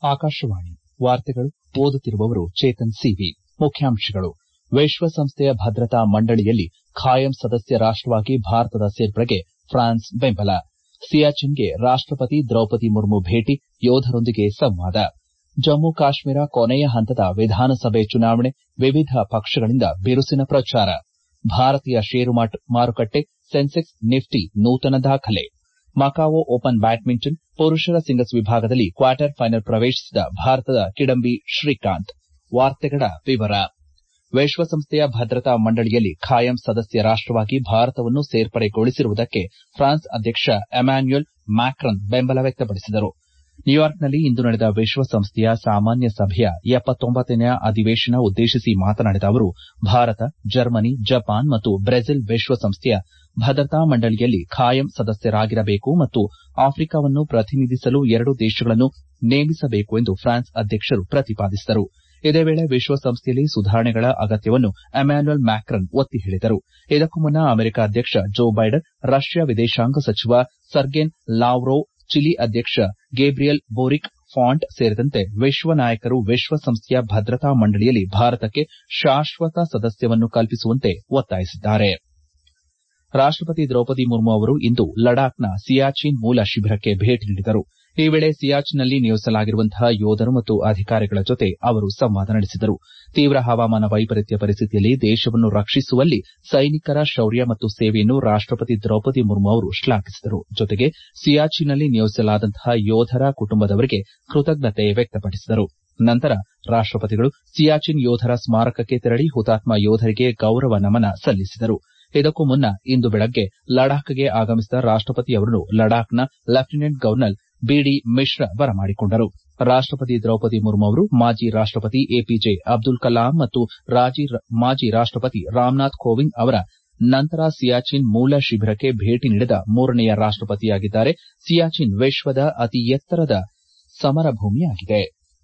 ಆಕಾಶವಾಣಿ ವಾರ್ತೆಗಳು ಓದುತ್ತಿರುವವರು ಚೇತನ್ ಸಿವಿ ಮುಖ್ಯಾಂಶಗಳು ವಿಶ್ವಸಂಸ್ಥೆಯ ಭದ್ರತಾ ಮಂಡಳಿಯಲ್ಲಿ ಖಾಯಂ ಸದಸ್ಯ ರಾಷ್ಟವಾಗಿ ಭಾರತದ ಸೇರ್ಪಡೆಗೆ ಫ್ರಾನ್ಸ್ ಬೆಂಬಲ ಸಿಯಾಚಿನ್ಗೆ ರಾಷ್ಟಪತಿ ದ್ರೌಪದಿ ಮುರ್ಮು ಭೇಟಿ ಯೋಧರೊಂದಿಗೆ ಸಂವಾದ ಜಮ್ಮು ಕಾಶ್ಮೀರ ಕೊನೆಯ ಹಂತದ ವಿಧಾನಸಭೆ ಚುನಾವಣೆ ವಿವಿಧ ಪಕ್ಷಗಳಿಂದ ಬಿರುಸಿನ ಪ್ರಚಾರ ಭಾರತೀಯ ಷೇರು ಮಾರುಕಟ್ಟೆ ಸೆನ್ಸೆಕ್ಸ್ ನಿಫ್ಟಿ ನೂತನ ದಾಖಲೆ ಮಕಾವೋ ಓಪನ್ ಬ್ಯಾಡ್ಮಿಂಟನ್ ಪುರುಷರ ಸಿಂಗಲ್ಸ್ ವಿಭಾಗದಲ್ಲಿ ಕ್ವಾರ್ಟರ್ ಫೈನಲ್ ಪ್ರವೇಶಿಸಿದ ಭಾರತದ ಕಿಡಂಬಿ ಶ್ರೀಕಾಂತ್ ವಿಶ್ವಸಂಸ್ಥೆಯ ಭದ್ರತಾ ಮಂಡಳಿಯಲ್ಲಿ ಖಾಯಂ ಸದಸ್ಯ ರಾಷ್ಟವಾಗಿ ಭಾರತವನ್ನು ಸೇರ್ಪಡೆಗೊಳಿಸಿರುವುದಕ್ಕೆ ಫ್ರಾನ್ಸ್ ಅಧ್ಯಕ್ಷ ಎಮ್ಯಾನ್ಯುಯಲ್ ಮ್ಯಾಕ್ರನ್ ಬೆಂಬಲ ವ್ಯಕ್ತಪಡಿಸಿದರು ನ್ಯೂಯಾರ್ಕ್ನಲ್ಲಿ ಇಂದು ನಡೆದ ವಿಶ್ವಸಂಸ್ಥೆಯ ಸಾಮಾನ್ಯ ಸಭೆಯ ನೇ ಅಧಿವೇಶನ ಉದ್ದೇಶಿಸಿ ಮಾತನಾಡಿದ ಅವರು ಭಾರತ ಜರ್ಮನಿ ಜಪಾನ್ ಮತ್ತು ಬ್ರೆಜಿಲ್ ವಿಶ್ವಸಂಸ್ಥೆಯ ಭದ್ರತಾ ಮಂಡಳಿಯಲ್ಲಿ ಖಾಯಂ ಸದಸ್ಯರಾಗಿರಬೇಕು ಮತ್ತು ಆಫ್ರಿಕಾವನ್ನು ಪ್ರತಿನಿಧಿಸಲು ಎರಡು ದೇಶಗಳನ್ನು ನೇಮಿಸಬೇಕು ಎಂದು ಫ್ರಾನ್ಸ್ ಅಧ್ಯಕ್ಷರು ಪ್ರತಿಪಾದಿಸಿದರು ಇದೇ ವೇಳೆ ವಿಶ್ವಸಂಸ್ಥೆಯಲ್ಲಿ ಸುಧಾರಣೆಗಳ ಅಗತ್ಯವನ್ನು ಎಮ್ಯಾನ್ಯುಯಲ್ ಮ್ಯಾಕ್ರನ್ ಒತ್ತಿ ಹೇಳಿದರು ಇದಕ್ಕೂ ಮುನ್ನ ಅಮೆರಿಕ ಅಧ್ಯಕ್ಷ ಜೋ ಬೈಡನ್ ರಷ್ಯಾ ವಿದೇಶಾಂಗ ಸಚಿವ ಸರ್ಗೆನ್ ಲಾವ್ರೋವ್ ಚಿಲಿ ಅಧ್ಯಕ್ಷ ಗೇಬ್ರಿಯಲ್ ಬೋರಿಕ್ ಫಾಂಟ್ ಸೇರಿದಂತೆ ವಿಶ್ವ ನಾಯಕರು ವಿಶ್ವಸಂಸ್ಥೆಯ ಭದ್ರತಾ ಮಂಡಳಿಯಲ್ಲಿ ಭಾರತಕ್ಕೆ ಶಾಶ್ವತ ಸದಸ್ಯವನ್ನು ಕಲ್ಪಿಸುವಂತೆ ಒತ್ತಾಯಿಸಿದ್ದಾರೆ ರಾಷ್ಟಪತಿ ದ್ರೌಪದಿ ಮುರ್ಮು ಅವರು ಇಂದು ಲಡಾಖ್ನ ಸಿಯಾಚಿನ್ ಮೂಲ ಶಿಬಿರಕ್ಕೆ ಭೇಟಿ ನೀಡಿದರು ಈ ವೇಳೆ ಸಿಯಾಚಿನ್ನಲ್ಲಿ ನಿಯೋಜಿಸಲಾಗಿರುವಂತಹ ಯೋಧರು ಮತ್ತು ಅಧಿಕಾರಿಗಳ ಜೊತೆ ಅವರು ಸಂವಾದ ನಡೆಸಿದರು ತೀವ್ರ ಹವಾಮಾನ ವೈಪರೀತ್ಯ ಪರಿಸ್ಥಿತಿಯಲ್ಲಿ ದೇಶವನ್ನು ರಕ್ಷಿಸುವಲ್ಲಿ ಸೈನಿಕರ ಶೌರ್ಯ ಮತ್ತು ಸೇವೆಯನ್ನು ರಾಷ್ಟಪತಿ ದ್ರೌಪದಿ ಮುರ್ಮು ಅವರು ಶ್ಲಾಘಿಸಿದರು ಜೊತೆಗೆ ಸಿಯಾಚಿನ್ನಲ್ಲಿ ನಿಯೋಜಿಸಲಾದಂತಹ ಯೋಧರ ಕುಟುಂಬದವರಿಗೆ ಕೃತಜ್ಞತೆ ವ್ಯಕ್ತಪಡಿಸಿದರು ನಂತರ ರಾಷ್ಟಪತಿಗಳು ಸಿಯಾಚಿನ್ ಯೋಧರ ಸ್ಮಾರಕಕ್ಕೆ ತೆರಳಿ ಹುತಾತ್ಮ ಯೋಧರಿಗೆ ಗೌರವ ನಮನ ಸಲ್ಲಿಸಿದರು ಇದಕ್ಕೂ ಮುನ್ನ ಇಂದು ಬೆಳಗ್ಗೆ ಲಡಾಖ್ಗೆ ಆಗಮಿಸಿದ ರಾಷ್ಟಪತಿ ಅವರನ್ನು ಲಡಾಖ್ನ ಲೆಫ್ಟಿನೆಂಟ್ ಗವರ್ನರ್ ಬಿಡಿ ಮಿಶ್ರಾ ಬರಮಾಡಿಕೊಂಡರು ರಾಷ್ಟಪತಿ ದ್ರೌಪದಿ ಮುರ್ಮು ಅವರು ಮಾಜಿ ರಾಷ್ಟಪತಿ ಎಪಿಜೆ ಅಬ್ದುಲ್ ಕಲಾಂ ಮತ್ತು ಮಾಜಿ ರಾಷ್ಟಪತಿ ರಾಮನಾಥ್ ಕೋವಿಂದ್ ಅವರ ನಂತರ ಸಿಯಾಚಿನ್ ಮೂಲ ಶಿಬಿರಕ್ಕೆ ಭೇಟಿ ನೀಡಿದ ಮೂರನೆಯ ರಾಷ್ಟಪತಿಯಾಗಿದ್ದಾರೆ ಸಿಯಾಚಿನ್ ವಿಶ್ವದ ಅತಿ ಎತ್ತರದ ಸಮರಭೂಮಿಯಾಗಿದೆ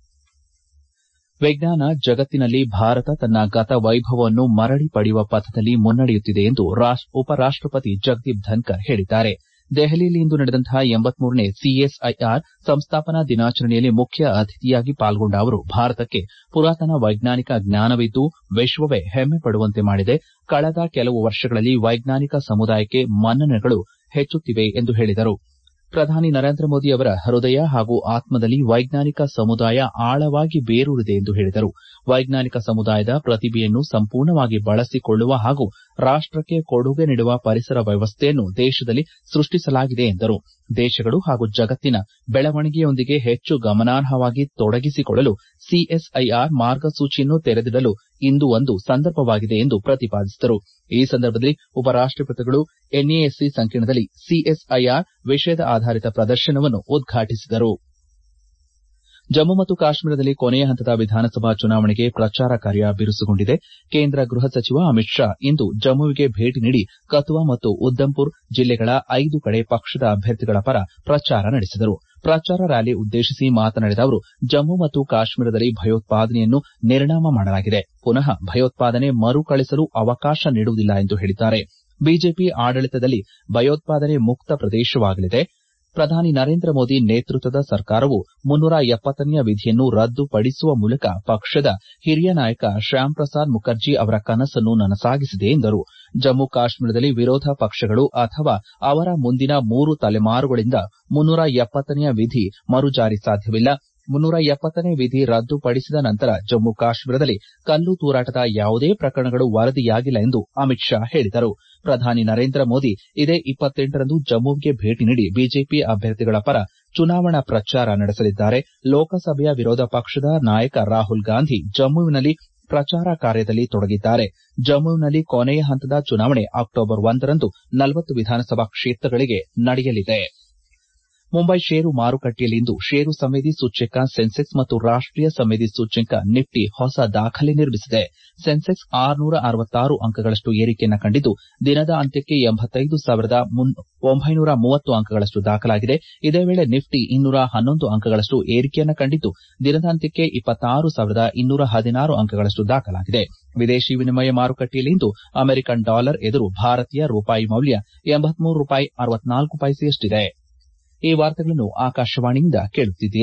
ವಿಜ್ಞಾನ ಜಗತ್ತಿನಲ್ಲಿ ಭಾರತ ತನ್ನ ಗತ ವೈಭವವನ್ನು ಮರಳಿ ಪಡೆಯುವ ಪಥದಲ್ಲಿ ಮುನ್ನಡೆಯುತ್ತಿದೆ ಎಂದು ಉಪರಾಷ್ಟಪತಿ ಜಗದೀಪ್ ಧನ್ಕರ್ ಹೇಳಿದ್ದಾರೆ ದೆಹಲಿಯಲ್ಲಿ ಇಂದು ನಡೆದಂತಹ ಎಂಬತ್ಮೂರನೇ ಸಿಎಸ್ಐಆರ್ ಸಂಸ್ಥಾಪನಾ ದಿನಾಚರಣೆಯಲ್ಲಿ ಮುಖ್ಯ ಅತಿಥಿಯಾಗಿ ಪಾಲ್ಗೊಂಡ ಅವರು ಭಾರತಕ್ಕೆ ಪುರಾತನ ವೈಜ್ಞಾನಿಕ ಜ್ಞಾನವಿದ್ದು ವಿಶ್ವವೇ ಹೆಮ್ಮೆ ಪಡುವಂತೆ ಮಾಡಿದೆ ಕಳೆದ ಕೆಲವು ವರ್ಷಗಳಲ್ಲಿ ವೈಜ್ಞಾನಿಕ ಸಮುದಾಯಕ್ಕೆ ಮನ್ನಣೆಗಳು ಹೆಚ್ಚುತ್ತಿವೆ ಎಂದು ಹೇಳಿದರು ಪ್ರಧಾನಿ ನರೇಂದ್ರ ಮೋದಿ ಅವರ ಹೃದಯ ಹಾಗೂ ಆತ್ಮದಲ್ಲಿ ವೈಜ್ಞಾನಿಕ ಸಮುದಾಯ ಆಳವಾಗಿ ಬೇರೂರಿದೆ ಎಂದು ಹೇಳಿದರು ವೈಜ್ಞಾನಿಕ ಸಮುದಾಯದ ಪ್ರತಿಭೆಯನ್ನು ಸಂಪೂರ್ಣವಾಗಿ ಬಳಸಿಕೊಳ್ಳುವ ಹಾಗೂ ರಾಷ್ಟಕ್ಕೆ ಕೊಡುಗೆ ನೀಡುವ ಪರಿಸರ ವ್ಯವಸ್ಥೆಯನ್ನು ದೇಶದಲ್ಲಿ ಸೃಷ್ಟಿಸಲಾಗಿದೆ ಎಂದರು ದೇಶಗಳು ಹಾಗೂ ಜಗತ್ತಿನ ಬೆಳವಣಿಗೆಯೊಂದಿಗೆ ಹೆಚ್ಚು ಗಮನಾರ್ಹವಾಗಿ ತೊಡಗಿಸಿಕೊಳ್ಳಲು ಸಿಎಸ್ಐಆರ್ ಮಾರ್ಗಸೂಚಿಯನ್ನು ತೆರೆದಿಡಲು ಇಂದು ಒಂದು ಸಂದರ್ಭವಾಗಿದೆ ಎಂದು ಪ್ರತಿಪಾದಿಸಿದರು ಈ ಸಂದರ್ಭದಲ್ಲಿ ಉಪರಾಷ್ಟಪತಿಗಳು ಎನ್ಎಎಸ್ಸಿ ಸಂಕೀರ್ಣದಲ್ಲಿ ಸಿಎಸ್ಐಆರ್ ವಿಷಯದ ಆಧಾರಿತ ಪ್ರದರ್ಶನವನ್ನು ಉದ್ಘಾಟಿಸಿದರು ಜಮ್ಮು ಮತ್ತು ಕಾಶ್ಮೀರದಲ್ಲಿ ಕೊನೆಯ ಹಂತದ ವಿಧಾನಸಭಾ ಚುನಾವಣೆಗೆ ಪ್ರಚಾರ ಕಾರ್ಯ ಬಿರುಸುಗೊಂಡಿದೆ ಕೇಂದ್ರ ಗೃಹ ಸಚಿವ ಅಮಿತ್ ಶಾ ಇಂದು ಜಮ್ಮುವಿಗೆ ಭೇಟಿ ನೀಡಿ ಕತುವಾ ಮತ್ತು ಉಧಂಪುರ್ ಜಿಲ್ಲೆಗಳ ಐದು ಕಡೆ ಪಕ್ಷದ ಅಭ್ಯರ್ಥಿಗಳ ಪರ ಪ್ರಚಾರ ನಡೆಸಿದರು ಪ್ರಚಾರ ರ್ಯಾಲಿ ಉದ್ದೇಶಿಸಿ ಮಾತನಾಡಿದ ಅವರು ಜಮ್ಮು ಮತ್ತು ಕಾಶ್ಮೀರದಲ್ಲಿ ಭಯೋತ್ಪಾದನೆಯನ್ನು ನಿರ್ನಾಮ ಮಾಡಲಾಗಿದೆ ಪುನಃ ಭಯೋತ್ಪಾದನೆ ಮರುಕಳಿಸಲು ಅವಕಾಶ ನೀಡುವುದಿಲ್ಲ ಎಂದು ಹೇಳಿದ್ದಾರೆ ಬಿಜೆಪಿ ಆಡಳಿತದಲ್ಲಿ ಭಯೋತ್ಪಾದನೆ ಮುಕ್ತ ಪ್ರದೇಶವಾಗಲಿದೆ ಪ್ರಧಾನಿ ನರೇಂದ್ರ ಮೋದಿ ನೇತೃತ್ವದ ಸರ್ಕಾರವು ಮುನ್ನೂರ ಎಪ್ಪತ್ತನೆಯ ವಿಧಿಯನ್ನು ರದ್ದುಪಡಿಸುವ ಮೂಲಕ ಪಕ್ಷದ ಹಿರಿಯ ನಾಯಕ ಶ್ಯಾಮ್ ಪ್ರಸಾದ್ ಮುಖರ್ಜಿ ಅವರ ಕನಸನ್ನು ನನಸಾಗಿಸಿದೆ ಎಂದರು ಜಮ್ಮು ಕಾಶ್ಮೀರದಲ್ಲಿ ವಿರೋಧ ಪಕ್ಷಗಳು ಅಥವಾ ಅವರ ಮುಂದಿನ ಮೂರು ತಲೆಮಾರುಗಳಿಂದ ಮುನ್ನೂರ ಎಪ್ಪತ್ತನೆಯ ವಿಧಿ ಮರುಜಾರಿ ಸಾಧ್ಯವಿಲ್ಲ ಮುನ್ನೂರ ಎಪ್ಪತ್ತನೇ ವಿಧಿ ರದ್ದುಪಡಿಸಿದ ನಂತರ ಜಮ್ಮು ಕಾಶ್ಮೀರದಲ್ಲಿ ಕಲ್ಲು ತೂರಾಟದ ಯಾವುದೇ ಪ್ರಕರಣಗಳು ವರದಿಯಾಗಿಲ್ಲ ಎಂದು ಅಮಿತ್ ಶಾ ಹೇಳಿದರು ಪ್ರಧಾನಿ ನರೇಂದ್ರ ಮೋದಿ ಇದೇ ಇಪ್ಪತ್ತೆಂಟರಂದು ಜಮ್ಮುವಿಗೆ ಭೇಟಿ ನೀಡಿ ಬಿಜೆಪಿ ಅಭ್ಯರ್ಥಿಗಳ ಪರ ಚುನಾವಣಾ ಪ್ರಚಾರ ನಡೆಸಲಿದ್ದಾರೆ ಲೋಕಸಭೆಯ ವಿರೋಧ ಪಕ್ಷದ ನಾಯಕ ರಾಹುಲ್ ಗಾಂಧಿ ಜಮ್ಮುವಿನಲ್ಲಿ ಪ್ರಚಾರ ಕಾರ್ಯದಲ್ಲಿ ತೊಡಗಿದ್ದಾರೆ ಜಮ್ಮುವಿನಲ್ಲಿ ಕೊನೆಯ ಹಂತದ ಚುನಾವಣೆ ಅಕ್ಟೋಬರ್ ಒಂದರಂದು ನಲವತ್ತು ವಿಧಾನಸಭಾ ಕ್ಷೇತ್ರಗಳಿಗೆ ನಡೆಯಲಿದೆ ಮುಂಬೈ ಷೇರು ಮಾರುಕಟ್ಟೆಯಲ್ಲಿಂದು ಷೇರು ಸಂವೇದಿ ಸೂಚ್ಯಂಕ ಸೆನ್ಸೆಕ್ಸ್ ಮತ್ತು ರಾಷ್ಟೀಯ ಸಂವೇದಿ ಸೂಚ್ಯಂಕ ನಿಫ್ಟಿ ಹೊಸ ದಾಖಲೆ ನಿರ್ಮಿಸಿದೆ ಸೆನ್ಸೆಕ್ಸ್ ಆರುನೂರ ಅರವತ್ತಾರು ಅಂಕಗಳಷ್ಟು ಏರಿಕೆಯನ್ನು ಕಂಡಿದ್ದು ದಿನದ ಅಂತ್ಯಕ್ಕೆ ಎಂಬತ್ತೈದು ಸಾವಿರದ ಒಂಬೈನೂರ ಮೂವತ್ತು ಅಂಕಗಳಷ್ಟು ದಾಖಲಾಗಿದೆ ಇದೇ ವೇಳೆ ನಿಫ್ಟಿ ಇನ್ನೂರ ಹನ್ನೊಂದು ಅಂಕಗಳಷ್ಟು ಏರಿಕೆಯನ್ನು ಕಂಡಿದ್ದು ದಿನದ ಅಂತ್ಯಕ್ಕೆ ಇಪ್ಪತ್ತಾರು ಸಾವಿರದ ಇನ್ನೂರ ಹದಿನಾರು ಅಂಕಗಳಷ್ಟು ದಾಖಲಾಗಿದೆ ವಿದೇಶಿ ವಿನಿಮಯ ಮಾರುಕಟ್ಟೆಯಲ್ಲಿಂದು ಅಮೆರಿಕನ್ ಡಾಲರ್ ಎದುರು ಭಾರತೀಯ ರೂಪಾಯಿ ಮೌಲ್ಯ ರೂಪಾಯಿ ಪೈಸೆಯಷ್ಟಿದೆ ಈ ವಾರ್ತೆಗಳನ್ನು ಆಕಾಶವಾಣಿಯಿಂದ ಕೇಳುತ್ತಿದ್ದೀರಿ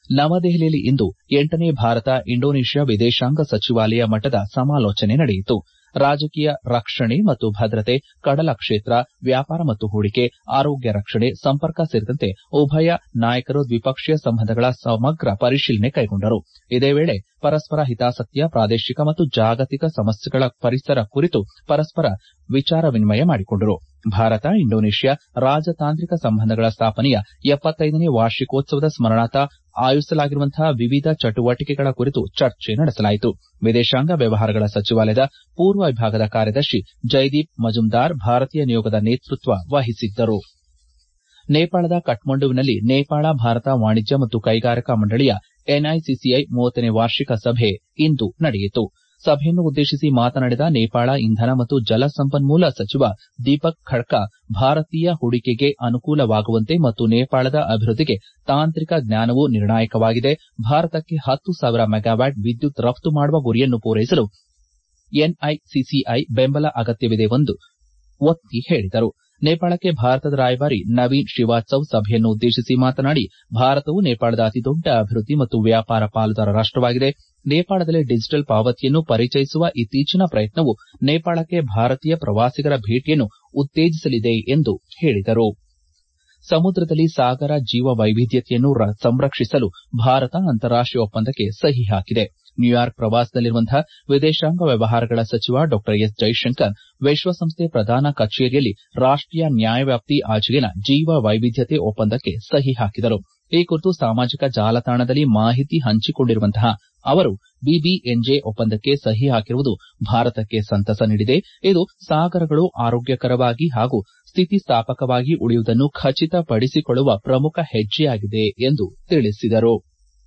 ನವದೆಹಲಿಯಲ್ಲಿ ಇಂದು ಎಂಟನೇ ಭಾರತ ಇಂಡೋನೇಷ್ಯಾ ವಿದೇಶಾಂಗ ಸಚಿವಾಲಯ ಮಟ್ಟದ ಸಮಾಲೋಚನೆ ನಡೆಯಿತು ರಾಜಕೀಯ ರಕ್ಷಣೆ ಮತ್ತು ಭದ್ರತೆ ಕಡಲ ಕ್ಷೇತ್ರ ವ್ಯಾಪಾರ ಮತ್ತು ಹೂಡಿಕೆ ಆರೋಗ್ಯ ರಕ್ಷಣೆ ಸಂಪರ್ಕ ಸೇರಿದಂತೆ ಉಭಯ ನಾಯಕರು ದ್ವಿಪಕ್ಷೀಯ ಸಂಬಂಧಗಳ ಸಮಗ್ರ ಪರಿಶೀಲನೆ ಕೈಗೊಂಡರು ಇದೇ ವೇಳೆ ಪರಸ್ಪರ ಹಿತಾಸಕ್ತಿಯ ಪ್ರಾದೇಶಿಕ ಮತ್ತು ಜಾಗತಿಕ ಸಮಸ್ಯೆಗಳ ಪರಿಸರ ಕುರಿತು ಪರಸ್ಪರ ವಿಚಾರ ವಿನಿಮಯ ಮಾಡಿಕೊಂಡರು ಭಾರತ ಇಂಡೋನೇಷ್ಯಾ ರಾಜತಾಂತ್ರಿಕ ಸಂಬಂಧಗಳ ಸ್ಥಾಪನೆಯ ಎಪ್ಪತ್ತೈದನೇ ವಾರ್ಷಿಕೋತ್ಸವದ ಸ್ಮರಣಾರ್ಥ ಆಯೋಜಿಸಲಾಗಿರುವಂತಹ ವಿವಿಧ ಚಟುವಟಿಕೆಗಳ ಕುರಿತು ಚರ್ಚೆ ನಡೆಸಲಾಯಿತು ವಿದೇಶಾಂಗ ವ್ಯವಹಾರಗಳ ಸಚಿವಾಲಯದ ಪೂರ್ವ ವಿಭಾಗದ ಕಾರ್ಯದರ್ಶಿ ಜೈದೀಪ್ ಮಜುಂದಾರ್ ಭಾರತೀಯ ನಿಯೋಗದ ನೇತೃತ್ವ ವಹಿಸಿದ್ದರು ನೇಪಾಳದ ಕಠ್ಮಂಡುವಿನಲ್ಲಿ ನೇಪಾಳ ಭಾರತ ವಾಣಿಜ್ಯ ಮತ್ತು ಕೈಗಾರಿಕಾ ಮಂಡಳಿಯ ಎನ್ಐಸಿಸಿಐ ಮೂವತ್ತನೇ ವಾರ್ಷಿಕ ಸಭೆ ಇಂದು ನಡೆಯಿತು ಸಭೆಯನ್ನು ಉದ್ದೇಶಿಸಿ ಮಾತನಾಡಿದ ನೇಪಾಳ ಇಂಧನ ಮತ್ತು ಜಲ ಸಂಪನ್ಮೂಲ ಸಚಿವ ದೀಪಕ್ ಖಡ್ಕ ಭಾರತೀಯ ಹೂಡಿಕೆಗೆ ಅನುಕೂಲವಾಗುವಂತೆ ಮತ್ತು ನೇಪಾಳದ ಅಭಿವೃದ್ಧಿಗೆ ತಾಂತ್ರಿಕ ಜ್ಞಾನವು ನಿರ್ಣಾಯಕವಾಗಿದೆ ಭಾರತಕ್ಕೆ ಹತ್ತು ಸಾವಿರ ಮೆಗಾವ್ಯಾಟ್ ವಿದ್ಯುತ್ ರಫ್ತು ಮಾಡುವ ಗುರಿಯನ್ನು ಪೂರೈಸಲು ಎನ್ಐಸಿಸಿಐ ಬೆಂಬಲ ಅಗತ್ಯವಿದೆ ಎಂದು ಒತ್ತಿ ಹೇಳಿದರು ನೇಪಾಳಕ್ಕೆ ಭಾರತದ ರಾಯಭಾರಿ ನವೀನ್ ಶ್ರೀವಾತ್ಸವ್ ಸಭೆಯನ್ನು ಉದ್ದೇಶಿಸಿ ಮಾತನಾಡಿ ಭಾರತವು ನೇಪಾಳದ ಅತಿದೊಡ್ಡ ಅಭಿವೃದ್ಧಿ ಮತ್ತು ವ್ಯಾಪಾರ ಪಾಲುದಾರ ರಾಷ್ಟವಾಗಿದೆ ನೇಪಾಳದಲ್ಲಿ ಡಿಜಿಟಲ್ ಪಾವತಿಯನ್ನು ಪರಿಚಯಿಸುವ ಇತ್ತೀಚಿನ ಪ್ರಯತ್ನವು ನೇಪಾಳಕ್ಕೆ ಭಾರತೀಯ ಪ್ರವಾಸಿಗರ ಭೇಟಿಯನ್ನು ಉತ್ತೇಜಿಸಲಿದೆ ಎಂದು ಹೇಳಿದರು ಸಮುದ್ರದಲ್ಲಿ ಸಾಗರ ಜೀವ ವೈವಿಧ್ಯತೆಯನ್ನು ಸಂರಕ್ಷಿಸಲು ಭಾರತ ಅಂತಾರಾಷ್ಟೀಯ ಒಪ್ಪಂದಕ್ಕೆ ಸಹಿ ಹಾಕಿದೆ ನ್ಯೂಯಾರ್ಕ್ ಪ್ರವಾಸದಲ್ಲಿರುವಂತಹ ವಿದೇಶಾಂಗ ವ್ಯವಹಾರಗಳ ಸಚಿವ ಡಾ ಎಸ್ ಜೈಶಂಕರ್ ವಿಶ್ವಸಂಸ್ಥೆ ಪ್ರಧಾನ ಕಚೇರಿಯಲ್ಲಿ ರಾಷ್ಟೀಯ ನ್ಯಾಯವ್ಯಾಪ್ತಿ ಆಚೆಗಿನ ಜೀವ ವೈವಿಧ್ಯತೆ ಒಪ್ಪಂದಕ್ಕೆ ಸಹಿ ಹಾಕಿದರು ಈ ಕುರಿತು ಸಾಮಾಜಿಕ ಜಾಲತಾಣದಲ್ಲಿ ಮಾಹಿತಿ ಹಂಚಿಕೊಂಡಿರುವಂತಹ ಅವರು ಬಿಬಿಎನ್ಜೆ ಒಪ್ಪಂದಕ್ಕೆ ಸಹಿ ಹಾಕಿರುವುದು ಭಾರತಕ್ಕೆ ಸಂತಸ ನೀಡಿದೆ ಇದು ಸಾಗರಗಳು ಆರೋಗ್ಯಕರವಾಗಿ ಹಾಗೂ ಸ್ಥಿತಿಸ್ಥಾಪಕವಾಗಿ ಉಳಿಯುವುದನ್ನು ಖಚಿತಪಡಿಸಿಕೊಳ್ಳುವ ಪ್ರಮುಖ ಹೆಜ್ಜೆಯಾಗಿದೆ ಎಂದು ತಿಳಿಸಿದರು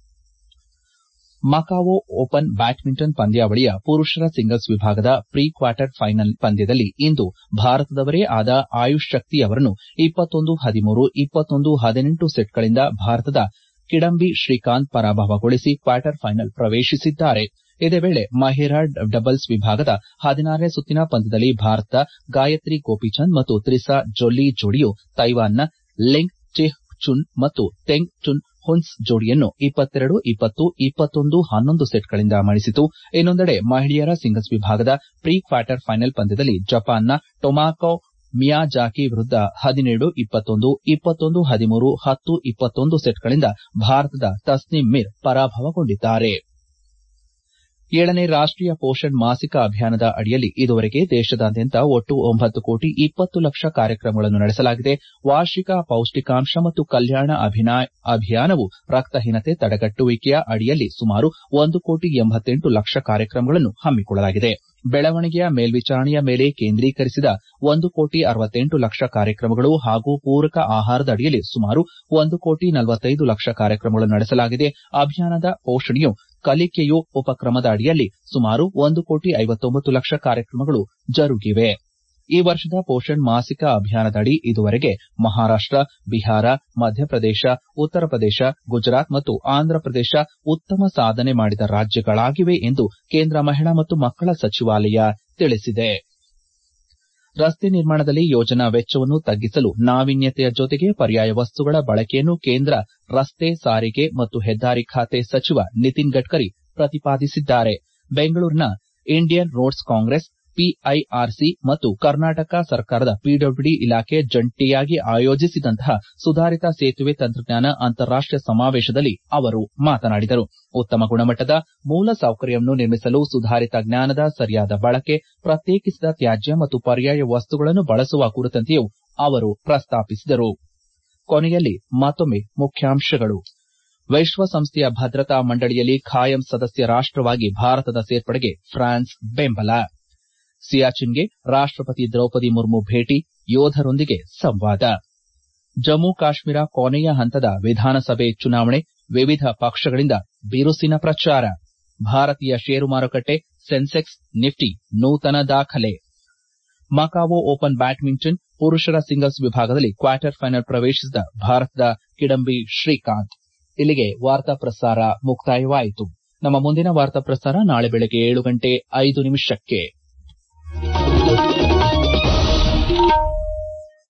ಮಕಾವೋ ಓಪನ್ ಬ್ಯಾಡ್ಮಿಂಟನ್ ಪಂದ್ಯಾವಳಿಯ ಪುರುಷರ ಸಿಂಗಲ್ಸ್ ವಿಭಾಗದ ಪ್ರೀ ಕ್ವಾರ್ಟರ್ ಫೈನಲ್ ಪಂದ್ಯದಲ್ಲಿ ಇಂದು ಭಾರತದವರೇ ಆದ ಆಯುಷ್ ಶಕ್ತಿ ಅವರನ್ನು ಇಪ್ಪತ್ತೊಂದು ಹದಿಮೂರು ಇಪ್ಪತ್ತೊಂದು ಹದಿನೆಂಟು ಸೆಟ್ಗಳಿಂದ ಭಾರತದ ಕಿಡಂಬಿ ಶ್ರೀಕಾಂತ್ ಪರಾಭವಗೊಳಿಸಿ ಕ್ವಾರ್ಟರ್ ಫೈನಲ್ ಪ್ರವೇಶಿಸಿದ್ದಾರೆ ಇದೇ ವೇಳೆ ಮಹಿಳಾ ಡಬಲ್ಸ್ ವಿಭಾಗದ ಹದಿನಾರನೇ ಸುತ್ತಿನ ಪಂದ್ಯದಲ್ಲಿ ಭಾರತದ ಗಾಯತ್ರಿ ಗೋಪಿಚಂದ್ ಮತ್ತು ತ್ರಿಸಾ ಜೊಲ್ಲಿ ಜೋಡಿಯು ತೈವಾನ್ನ ಲೆಂಗ್ ಚೆಹ್ ಚುನ್ ಮತ್ತು ತೆಂಗ್ ಚುನ್ ಹುನ್ಸ್ ಜೋಡಿಯನ್ನು ಇಪ್ಪತ್ತೆರಡು ಇಪ್ಪತ್ತು ಇಪ್ಪತ್ತೊಂದು ಹನ್ನೊಂದು ಸೆಟ್ಗಳಿಂದ ಮಣಿಸಿತು ಇನ್ನೊಂದೆಡೆ ಮಹಿಳೆಯರ ಸಿಂಗಲ್ಸ್ ವಿಭಾಗದ ಪ್ರೀ ಕ್ವಾರ್ಟರ್ ಫೈನಲ್ ಪಂದ್ಯದಲ್ಲಿ ಜಪಾನ್ನ ಟೊಮಾಕೊ ಮಿಯಾಜಾಕಿ ವಿರುದ್ಧ ಹದಿನೇಳು ಇಪ್ಪತ್ತೊಂದು ಇಪ್ಪತ್ತೊಂದು ಹದಿಮೂರು ಹತ್ತು ಇಪ್ಪತ್ತೊಂದು ಸೆಟ್ಗಳಿಂದ ಭಾರತದ ತಸ್ನಿಂ ಮಿರ್ ಪರಾಭವಗೊಂಡಿದ್ದಾರೆ ಏಳನೇ ರಾಷ್ಟೀಯ ಪೋಷಣ್ ಮಾಸಿಕ ಅಭಿಯಾನದ ಅಡಿಯಲ್ಲಿ ಇದುವರೆಗೆ ದೇಶದಾದ್ಯಂತ ಒಟ್ಟು ಒಂಬತ್ತು ಕೋಟಿ ಇಪ್ಪತ್ತು ಲಕ್ಷ ಕಾರ್ಯಕ್ರಮಗಳನ್ನು ನಡೆಸಲಾಗಿದೆ ವಾರ್ಷಿಕ ಪೌಷ್ಟಿಕಾಂಶ ಮತ್ತು ಕಲ್ಯಾಣ ಅಭಿಯಾನವು ರಕ್ತಹೀನತೆ ತಡೆಗಟ್ಟುವಿಕೆಯ ಅಡಿಯಲ್ಲಿ ಸುಮಾರು ಒಂದು ಕೋಟಿ ಎಂಬತ್ತೆಂಟು ಲಕ್ಷ ಕಾರ್ಯಕ್ರಮಗಳನ್ನು ಹಮ್ಮಿಕೊಳ್ಳಲಾಗಿದೆ ಬೆಳವಣಿಗೆಯ ಮೇಲ್ವಿಚಾರಣೆಯ ಮೇಲೆ ಕೇಂದ್ರೀಕರಿಸಿದ ಒಂದು ಕೋಟಿ ಅರವತ್ತೆಂಟು ಲಕ್ಷ ಕಾರ್ಯಕ್ರಮಗಳು ಹಾಗೂ ಪೂರಕ ಆಹಾರದ ಅಡಿಯಲ್ಲಿ ಸುಮಾರು ಒಂದು ಕೋಟಿ ನಲವತ್ತೈದು ಲಕ್ಷ ಕಾರ್ಯಕ್ರಮಗಳನ್ನು ನಡೆಸಲಾಗಿದೆ ಅಭಿಯಾನದ ಪೋಷಣೆಯು ಕಲಿಕೆಯು ಉಪಕ್ರಮದ ಅಡಿಯಲ್ಲಿ ಸುಮಾರು ಒಂದು ಕೋಟಿ ಐವತ್ತೊಂಬತ್ತು ಲಕ್ಷ ಕಾರ್ಯಕ್ರಮಗಳು ಜರುಗಿವೆ ಈ ವರ್ಷದ ಪೋಷಣ್ ಮಾಸಿಕ ಅಭಿಯಾನದಡಿ ಇದುವರೆಗೆ ಮಹಾರಾಷ್ಟ ಬಿಹಾರ ಮಧ್ಯಪ್ರದೇಶ ಉತ್ತರ ಪ್ರದೇಶ ಗುಜರಾತ್ ಮತ್ತು ಆಂಧ್ರಪ್ರದೇಶ ಉತ್ತಮ ಸಾಧನೆ ಮಾಡಿದ ರಾಜ್ಯಗಳಾಗಿವೆ ಎಂದು ಕೇಂದ್ರ ಮಹಿಳಾ ಮತ್ತು ಮಕ್ಕಳ ಸಚಿವಾಲಯ ತಿಳಿಸಿದೆ ರಸ್ತೆ ನಿರ್ಮಾಣದಲ್ಲಿ ಯೋಜನಾ ವೆಚ್ಚವನ್ನು ತಗ್ಗಿಸಲು ನಾವೀನ್ಯತೆಯ ಜೊತೆಗೆ ಪರ್ಯಾಯ ವಸ್ತುಗಳ ಬಳಕೆಯನ್ನು ಕೇಂದ್ರ ರಸ್ತೆ ಸಾರಿಗೆ ಮತ್ತು ಹೆದ್ದಾರಿ ಖಾತೆ ಸಚಿವ ನಿತಿನ್ ಗಡ್ಕರಿ ಪ್ರತಿಪಾದಿಸಿದ್ದಾರೆ ಬೆಂಗಳೂರಿನ ಇಂಡಿಯನ್ ರೋಡ್ಸ್ ಕಾಂಗ್ರೆಸ್ ಪಿಐಆರ್ಸಿ ಮತ್ತು ಕರ್ನಾಟಕ ಸರ್ಕಾರದ ಪಿಡಬ್ಲ್ಯೂಡಿ ಇಲಾಖೆ ಜಂಟಿಯಾಗಿ ಆಯೋಜಿಸಿದಂತಹ ಸುಧಾರಿತ ಸೇತುವೆ ತಂತ್ರಜ್ಞಾನ ಅಂತಾರಾಷ್ಟೀಯ ಸಮಾವೇಶದಲ್ಲಿ ಅವರು ಮಾತನಾಡಿದರು ಉತ್ತಮ ಗುಣಮಟ್ಟದ ಮೂಲ ಸೌಕರ್ಯವನ್ನು ನಿರ್ಮಿಸಲು ಸುಧಾರಿತ ಜ್ಞಾನದ ಸರಿಯಾದ ಬಳಕೆ ಪ್ರತ್ಯೇಕಿಸಿದ ತ್ಯಾಜ್ಯ ಮತ್ತು ಪರ್ಯಾಯ ವಸ್ತುಗಳನ್ನು ಬಳಸುವ ಕುರಿತಂತೆಯೂ ಅವರು ಪ್ರಸ್ತಾಪಿಸಿದರು ಕೊನೆಯಲ್ಲಿ ಮತ್ತೊಮ್ಮೆ ಮುಖ್ಯಾಂಶಗಳು ವಿಶ್ವಸಂಸ್ಥೆಯ ಭದ್ರತಾ ಮಂಡಳಿಯಲ್ಲಿ ಖಾಯಂ ಸದಸ್ಯ ರಾಷ್ಟವಾಗಿ ಭಾರತದ ಸೇರ್ಪಡೆಗೆ ಫ್ರಾನ್ಸ್ ಬೆಂಬಲ ಸಿಯಾಚಿನ್ಗೆ ರಾಷ್ಟಪತಿ ದ್ರೌಪದಿ ಮುರ್ಮು ಭೇಟಿ ಯೋಧರೊಂದಿಗೆ ಸಂವಾದ ಜಮ್ಮು ಕಾಶ್ಮೀರ ಕೊನೆಯ ಹಂತದ ವಿಧಾನಸಭೆ ಚುನಾವಣೆ ವಿವಿಧ ಪಕ್ಷಗಳಿಂದ ಬಿರುಸಿನ ಪ್ರಚಾರ ಭಾರತೀಯ ಷೇರು ಮಾರುಕಟ್ಟೆ ಸೆನ್ಸೆಕ್ಸ್ ನಿಫ್ಟಿ ನೂತನ ದಾಖಲೆ ಮಕಾವೋ ಓಪನ್ ಬ್ಯಾಡ್ಮಿಂಟನ್ ಪುರುಷರ ಸಿಂಗಲ್ಸ್ ವಿಭಾಗದಲ್ಲಿ ಕ್ವಾರ್ಟರ್ ಫೈನಲ್ ಪ್ರವೇಶಿಸಿದ ಭಾರತದ ಕಿಡಂಬಿ ಶ್ರೀಕಾಂತ್ ಇಲ್ಲಿಗೆ ವಾರ್ತಾ ಪ್ರಸಾರ ಮುಕ್ತಾಯವಾಯಿತು ನಮ್ಮ ಮುಂದಿನ ವಾರ್ತಾ ಪ್ರಸಾರ ನಾಳೆ ಬೆಳಗ್ಗೆ ಏಳು ಗಂಟೆ ಐದು ನಿಮಿಷಕ್ಕೆ